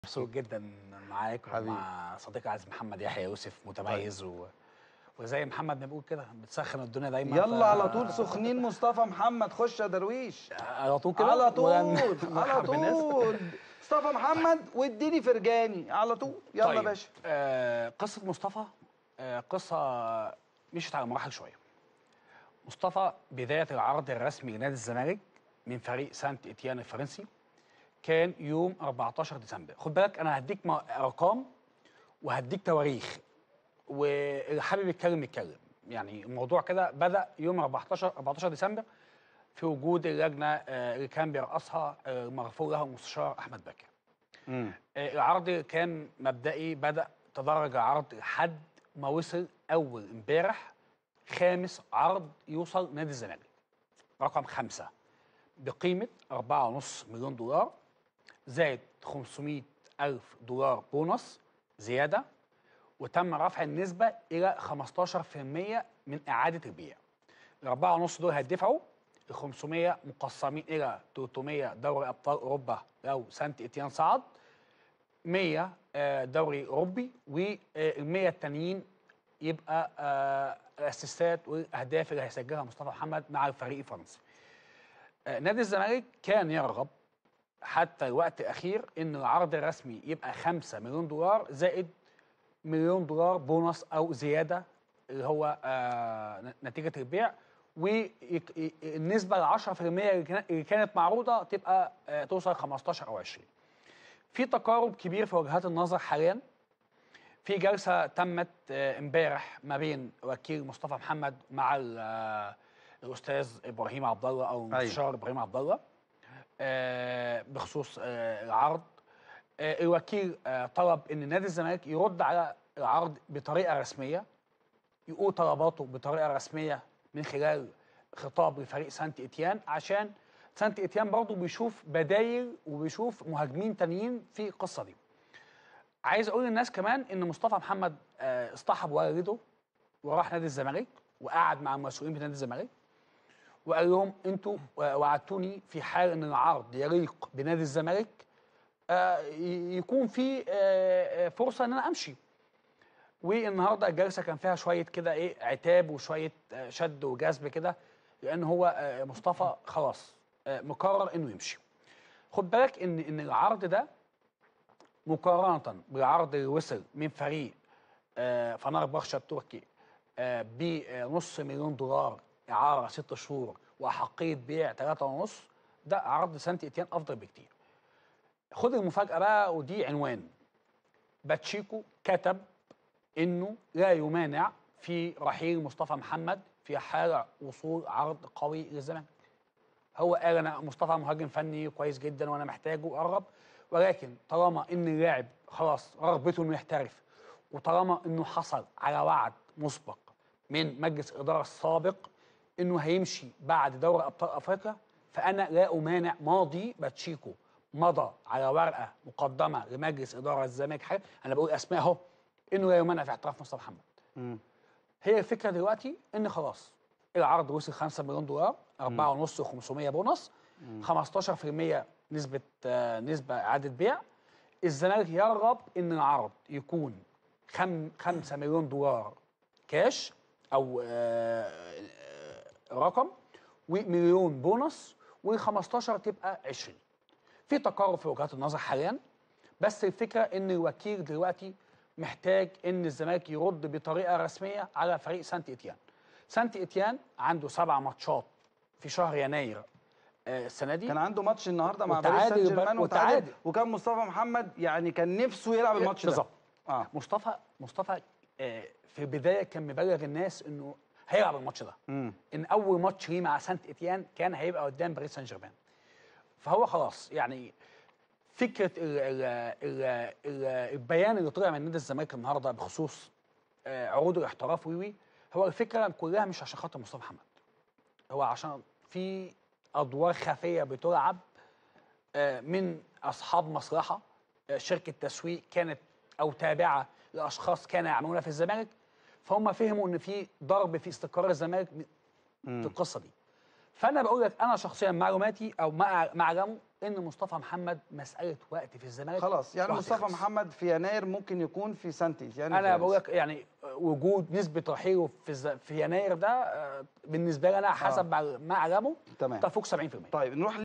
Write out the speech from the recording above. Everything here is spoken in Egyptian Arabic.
مبسوط جدا معاك حبيبي. ومع صديقي العزيز محمد يحيى يوسف متميز و... وزي محمد ما بيقول كده بتسخن الدنيا دايما يلا على طول سخنين مصطفى محمد خش يا درويش على طول كده على طول ون- على نرحب بالناس. طول مصطفى محمد واديني فرجاني على طول يلا طيب. يا باشا آه قصه مصطفى آه قصه مشت على مراحل شويه مصطفى بدايه العرض الرسمي لنادي الزمالك من فريق سانت اتيان الفرنسي كان يوم 14 ديسمبر خد بالك انا هديك م- ارقام وهديك تواريخ واللي حابب يتكلم يتكلم يعني الموضوع كده بدا يوم 14 14 ديسمبر في وجود اللجنه آه، اللي كان بيرأسها آه، المغفور له المستشار احمد بكر مم. آه، العرض كان مبدئي بدا تدرج العرض لحد ما وصل اول امبارح خامس عرض يوصل نادي الزمالك رقم خمسة بقيمة 4.5 مليون دولار زائد 500 ألف دولار بونص زيادة وتم رفع النسبة إلى 15% من إعادة البيع الأربعة ونص دول هيدفعوا ال 500 مقسمين إلى 300 دوري أبطال أوروبا لو سانت إتيان صعد 100 آه، دوري أوروبي وال 100 التانيين يبقى آه، الأسيستات والأهداف اللي هيسجلها مصطفى محمد مع الفريق الفرنسي آه، نادي الزمالك كان يرغب حتى الوقت الأخير إن العرض الرسمي يبقى 5 مليون دولار زائد مليون دولار بونص او زياده اللي هو آه ن- نتيجه البيع والنسبه ل 10% اللي كان- اللي كانت معروضه تبقى آه توصل 15 او 20 في تقارب كبير في وجهات النظر حاليا في جلسه تمت آه، امبارح ما بين وكيل مصطفى محمد مع ال- آه، الاستاذ ابراهيم عبد الله او المستشار ابراهيم عبد الله آه، بخصوص آه، العرض آه، الوكيل آه، طلب ان نادي الزمالك يرد على العرض بطريقه رسميه يقول طلباته بطريقه رسميه من خلال خطاب لفريق سانت اتيان عشان سانت اتيان برضه بيشوف بدايل وبيشوف مهاجمين تانيين في القصه دي. عايز اقول للناس كمان ان مصطفى محمد آه، اصطحب والده وراح نادي الزمالك وقعد مع المسؤولين في نادي الزمالك وقال لهم انتوا آه، وعدتوني في حال ان العرض يليق بنادي الزمالك آه، ي- يكون في آه، آه، فرصه ان انا امشي والنهارده الجلسه كان فيها شويه كده ايه عتاب وشويه آه، شد وجذب كده لان هو آه، مصطفى خلاص آه، مقرر انه يمشي خد بالك ان ان العرض ده مقارنه بالعرض اللي وصل من فريق آه، فنربخشة التركي آه، بنص مليون دولار اعاره ست شهور واحقيه بيع ثلاثة ونص ده عرض سانت اتيان افضل بكتير خد المفاجاه بقى ودي عنوان باتشيكو كتب انه لا يمانع في رحيل مصطفى محمد في حال وصول عرض قوي للزمالك هو قال انا مصطفى مهاجم فني كويس جدا وانا محتاجه قرب ولكن طالما ان اللاعب خلاص رغبته انه يحترف وطالما انه حصل على وعد مسبق من مجلس الاداره السابق انه هيمشي بعد دوري ابطال افريقيا فانا لا امانع ماضي باتشيكو مضى على ورقه مقدمه لمجلس اداره الزمالك حاجه انا بقول اسماء اهو انه لا يمانع في احتراف مصطفى محمد مم. هي الفكره دلوقتي ان خلاص العرض وصل 5 مليون دولار 4.5 و500 بونص 15% نسبه آه، نسبه اعاده بيع الزمالك يرغب ان العرض يكون 5 مليون دولار كاش او آه، آه، رقم ومليون بونص و15 تبقى 20 في تقارب في وجهات النظر حاليا بس الفكره ان الوكيل دلوقتي محتاج ان الزمالك يرد بطريقه رسميه على فريق سانت اتيان. سانت اتيان عنده سبع ماتشات في شهر يناير آه، السنه دي كان عنده ماتش النهارده مع وتعادل باريس سان جيرمان بقى- وتعادل وتعادل. وكان مصطفى محمد يعني كان نفسه يلعب الماتش ده بالظبط اه مصطفى مصطفى آه، في البدايه كان مبلغ الناس انه هيلعب الماتش ده مم. ان اول ماتش ليه مع سانت اتيان كان هيبقى قدام باريس سان جيرمان فهو خلاص يعني فكره ال ال ال ال البيان اللي طلع من نادي الزمالك النهارده بخصوص آه، عروض الاحتراف وي هو الفكره كلها مش عشان خاطر مصطفى محمد هو عشان في ادوار خفيه بتلعب آه، من اصحاب مصلحه آه، شركه تسويق كانت او تابعه لاشخاص كانوا يعملونها في الزمالك فهم فهموا ان في ضرب في استقرار الزمالك في القصه دي فانا بقول لك انا شخصيا معلوماتي او ما ما اعلمه ان مصطفى محمد مساله وقت في الزمالك خلاص يعني وقت مصطفى يخلص. محمد في يناير ممكن يكون في سانتيز يعني انا خالص. بقول لك يعني وجود نسبه رحيله في الز... في يناير ده آه، بالنسبه لي انا حسب ما اعلمه تمام تفوق 70% طيب نروح